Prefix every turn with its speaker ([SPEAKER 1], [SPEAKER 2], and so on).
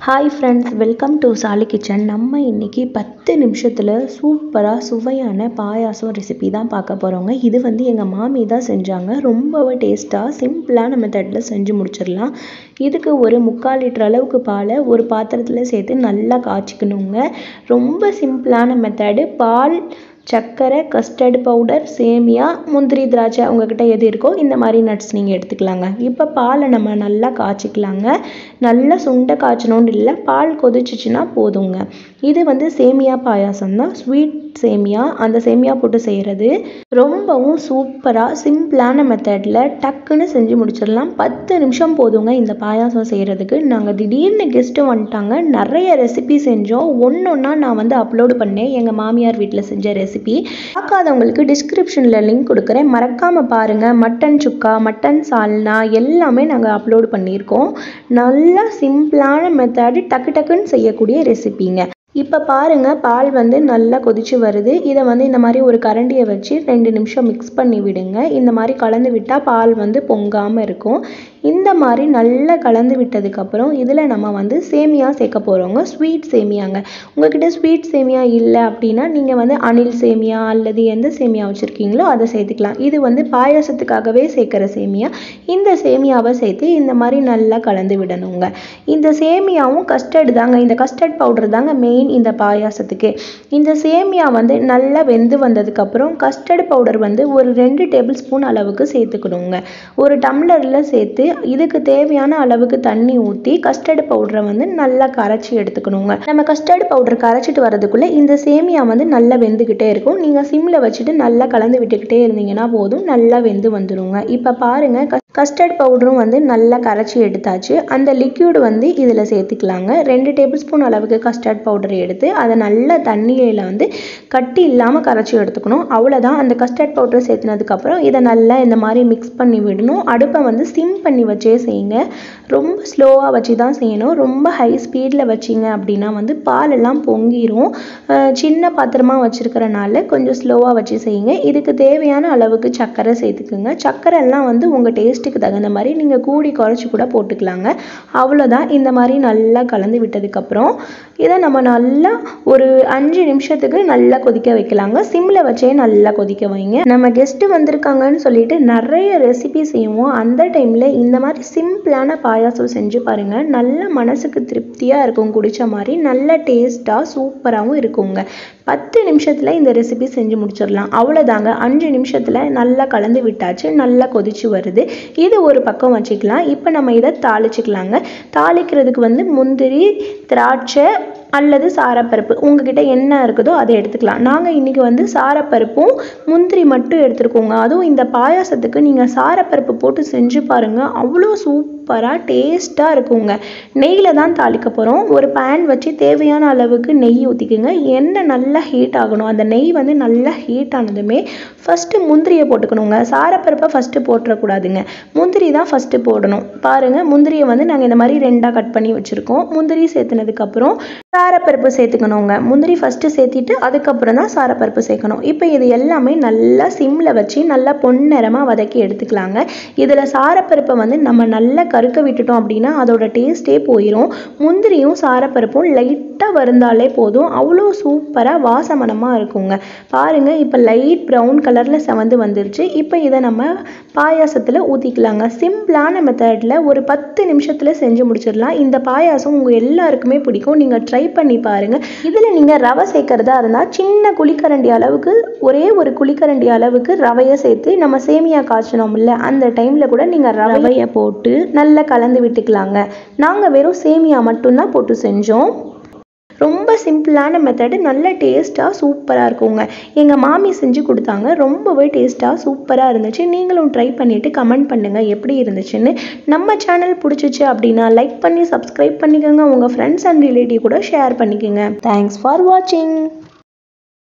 [SPEAKER 1] hi friends welcome to Sali kitchen நம்ம இன்றைக்கி பத்து நிமிஷத்தில் சூப்பராக சுவையான பாயாசம் ரெசிபி தான் பார்க்க போகிறோங்க இது வந்து எங்கள் மாமி தான் செஞ்சாங்க ரொம்பவே டேஸ்ட்டாக சிம்பிளான மெத்தடில் செஞ்சு முடிச்சிடலாம் இதுக்கு ஒரு முக்கால் லிட்டர் அளவுக்கு பாலை ஒரு பாத்திரத்தில் சேர்த்து நல்லா காய்ச்சிக்கணுங்க ரொம்ப சிம்பிளான மெத்தடு பால் சர்க்கரை கஸ்டர்ட் பவுடர் சேமியா முந்திரி திராட்சை உங்ககிட்ட எது இருக்கோ இந்த மாதிரி நட்ஸ் நீங்கள் எடுத்துக்கலாங்க இப்போ பாலை நம்ம நல்லா காய்ச்சிக்கலாங்க நல்லா சுண்டை காய்ச்சணும்னு இல்லை பால் கொதிச்சிச்சுன்னா போதுங்க இது வந்து சேமியா பாயாசம் தான் ஸ்வீட் சேமியா அந்த சேமியா போட்டு செய்கிறது ரொம்பவும் சூப்பராக சிம்பிளான மெத்தடில் டக்குன்னு செஞ்சு முடிச்சிடலாம் பத்து நிமிஷம் போதுங்க இந்த பாயாசம் செய்கிறதுக்கு நாங்கள் திடீர்னு கெஸ்ட்டு வந்துட்டாங்க நிறைய ரெசிபி செஞ்சோம் ஒன்று ஒன்றா நான் வந்து அப்லோடு பண்ணேன் எங்கள் மாமியார் வீட்டில் செஞ்ச ரெசிபி பார்க்காதவங்களுக்கு டிஸ்கிரிப்ஷனில் லிங்க் கொடுக்குறேன் மறக்காமல் பாருங்கள் மட்டன் சுக்கா மட்டன் சால்னா எல்லாமே நாங்கள் அப்லோடு பண்ணியிருக்கோம் நல்லா சிம்பிளான மெத்தடு டக்கு டக்குன்னு செய்யக்கூடிய ரெசிபிங்க இப்போ பாருங்கள் பால் வந்து நல்லா கொதிச்சு வருது இதை வந்து இந்த மாதிரி ஒரு கரண்டியை வச்சு ரெண்டு நிமிஷம் மிக்ஸ் பண்ணி விடுங்க இந்த மாதிரி கலந்து விட்டால் பால் வந்து பொங்காமல் இருக்கும் இந்த மாதிரி நல்லா கலந்து விட்டதுக்கப்புறம் இதில் நம்ம வந்து சேமியா சேர்க்க போகிறோங்க ஸ்வீட் சேமியாங்க உங்ககிட்ட ஸ்வீட் சேமியா இல்லை அப்படின்னா நீங்கள் வந்து அணில் சேமியா அல்லது எந்த சேமியா வச்சுருக்கீங்களோ அதை சேர்த்துக்கலாம் இது வந்து பாயாசத்துக்காகவே சேர்க்குற சேமியா இந்த சேமியாவை சேர்த்து இந்த மாதிரி நல்லா கலந்து விடணுங்க இந்த சேமியாவும் கஸ்டர்ட் தாங்க இந்த கஸ்டர்ட் பவுடர் தாங்க மெயின் இந்த பாயாசத்துக்கு இந்த சேமியா வந்து நல்லா வெந்து வந்ததுக்கப்புறம் கஸ்டர்ட் பவுடர் வந்து ஒரு ரெண்டு டேபிள் ஸ்பூன் அளவுக்கு சேர்த்துக்கணுங்க ஒரு டம்ளரில் சேர்த்து இதுக்கு தேவையான அளவுக்கு தண்ணி ஊற்றி கஸ்டர்ட் பவுடரை வந்து நல்லா கரைச்சி எடுத்துக்கணுங்க நம்ம கஸ்டர்ட் பவுடர் கரைச்சிட்டு வரதுக்குள்ளே இந்த சேமியா வந்து நல்லா வெந்துக்கிட்டே இருக்கும் நீங்கள் சிம்மில் வச்சுட்டு நல்லா கலந்து விட்டுக்கிட்டே இருந்தீங்கன்னா போதும் நல்லா வெந்து வந்துடுங்க இப்போ பாருங்கள் கஸ்டர்ட் பவுடரும் வந்து நல்லா கரைச்சி எடுத்தாச்சு அந்த லிக்யூடு வந்து இதில் சேர்த்துக்கலாங்க ரெண்டு டேபிள் ஸ்பூன் அளவுக்கு கஸ்டர்ட் பவுடர் எடுத்து அதை நல்லா தண்ணியில் வந்து கட்டி இல்லாமல் கரைச்சி எடுத்துக்கணும் அவ்வளோதான் அந்த கஸ்டர்ட் பவுடர் சேர்த்துனதுக்கப்புறம் இதை நல்லா இந்த மாதிரி மிக்ஸ் பண்ணி விடணும் அடுப்பை வந்து சிம் பண்ணி வச்சே செய்யுங்க ரொம்ப ஸ்லோவாக வச்சு தான் செய்யணும் ரொம்ப ஹை ஸ்பீடில் வச்சிங்க அப்படின்னா வந்து பாலெல்லாம் பொங்கிரும் சின்ன பாத்திரமாக வச்சுருக்கிறனால கொஞ்சம் ஸ்லோவாக வச்சு செய்யுங்க இதுக்கு தேவையான அளவுக்கு சர்க்கரை சேர்த்துக்குங்க சர்க்கரை எல்லாம் வந்து உங்கள் டேஸ்ட்டுக்கு தகுந்த மாதிரி நீங்கள் கூடி குறைச்சி கூட போட்டுக்கலாங்க அவ்வளோதான் இந்த மாதிரி நல்லா கலந்து விட்டதுக்கப்புறம் இதை நம்ம நல்லா ஒரு அஞ்சு நிமிஷத்துக்கு நல்லா கொதிக்க வைக்கலாங்க சிம்மில் வச்சே நல்லா கொதிக்க வைங்க நம்ம கெஸ்ட்டு வந்திருக்காங்கன்னு சொல்லிட்டு நிறைய ரெசிபி செய்வோம் அந்த டைமில் இந்த மாதிரி சிம்பிளான பாயாசம் செஞ்சு பாருங்கள் நல்ல மனசுக்கு திருப்தியாக இருக்கும் குடித்த மாதிரி நல்ல டேஸ்ட்டாக சூப்பராகவும் இருக்குங்க பத்து நிமிஷத்தில் இந்த ரெசிபி செஞ்சு முடிச்சிடலாம் அவ்வளோதாங்க அஞ்சு நிமிஷத்தில் நல்லா கலந்து விட்டாச்சு நல்லா கொதிச்சு வருது இது ஒரு பக்கம் வச்சுக்கலாம் இப்போ நம்ம இதை தாளிச்சுக்கலாங்க தாளிக்கிறதுக்கு வந்து முந்திரி திராட்சை அல்லது சாரப்பருப்பு உங்ககிட்ட என்ன இருக்குதோ அதை எடுத்துக்கலாம் நாங்கள் இன்றைக்கி வந்து சாரப்பருப்பும் முந்திரி மட்டும் எடுத்துருக்கோங்க அதுவும் இந்த பாயாசத்துக்கு நீங்கள் சாரப்பருப்பு போட்டு செஞ்சு பாருங்கள் அவ்வளோ சூப்பராக டேஸ்ட்டாக இருக்குங்க நெய்யில் தான் தாளிக்க போகிறோம் ஒரு பேன் வச்சு தேவையான அளவுக்கு நெய் ஊற்றிக்குங்க எண்ணெய் நல்லா ஹீட் ஆகணும் அந்த நெய் வந்து நல்லா ஹீட் ஆனதுமே ஃபஸ்ட்டு முந்திரியை போட்டுக்கணுங்க சாரப்பருப்பை ஃபஸ்ட்டு போட்டுறக்கூடாதுங்க முந்திரி தான் ஃபஸ்ட்டு போடணும் பாருங்கள் முந்திரியை வந்து நாங்கள் இந்த மாதிரி ரெண்டாக கட் பண்ணி வச்சுருக்கோம் முந்திரி சேர்த்துனதுக்கப்புறம் சாரப்பருப்பு சேர்த்துக்கணுங்க முந்திரி ஃபஸ்ட்டு சேர்த்திட்டு அதுக்கப்புறம் தான் சாரப்பருப்பு சேர்க்கணும் இப்போ இது எல்லாமே நல்லா சிம்மில் வச்சு நல்லா பொன்னிறமாக வதக்கி எடுத்துக்கலாங்க இதில் சாரப்பருப்பை வந்து நம்ம நல்லா கருக்க விட்டுட்டோம் அப்படின்னா அதோட டேஸ்ட்டே போயிடும் முந்திரியும் சாரப்பருப்பும் லைட்டாக வருந்தாலே போதும் அவ்வளோ சூப்பராக வாசமனமாக இருக்குங்க பாருங்கள் இப்போ லைட் ப்ரௌன் கலரில் செவந்து வந்துருச்சு இப்போ இதை நம்ம பாயாசத்தில் ஊற்றிக்கலாங்க சிம்பிளான மெத்தடில் ஒரு பத்து நிமிஷத்தில் செஞ்சு முடிச்சிடலாம் இந்த பாயாசம் உங்கள் எல்லாருக்குமே பிடிக்கும் நீங்கள் ட்ரை பண்ணி பாருங்கள் இதில் நீங்கள் ரவை சேர்க்குறதா இருந்தால் சின்ன குழிக்கரண்டி அளவுக்கு ஒரே ஒரு குழிக்கரண்டி அளவுக்கு ரவையை சேர்த்து நம்ம சேமியா காய்ச்சினோம்ல அந்த டைமில் கூட நீங்கள் ரவையை போட்டு நல்லா கலந்து விட்டுக்கலாங்க நாங்கள் வெறும் சேமியா மட்டும்தான் போட்டு செஞ்சோம் ரொம்ப சிம்பிளான மெத்தடு நல்ல டேஸ்ட்டாக சூப்பராக இருக்குங்க எங்கள் மாமி செஞ்சு கொடுத்தாங்க ரொம்பவே டேஸ்ட்டாக சூப்பராக இருந்துச்சு நீங்களும் ட்ரை பண்ணிவிட்டு கமெண்ட் பண்ணுங்கள் எப்படி இருந்துச்சுன்னு நம்ம சேனல் பிடிச்சிச்சு அப்படின்னா லைக் பண்ணி சப்ஸ்கிரைப் பண்ணிக்கோங்க உங்கள் ஃப்ரெண்ட்ஸ் அண்ட் ரிலேட்டிவ் கூட ஷேர் பண்ணிக்கோங்க தேங்க்ஸ் ஃபார் வாட்சிங்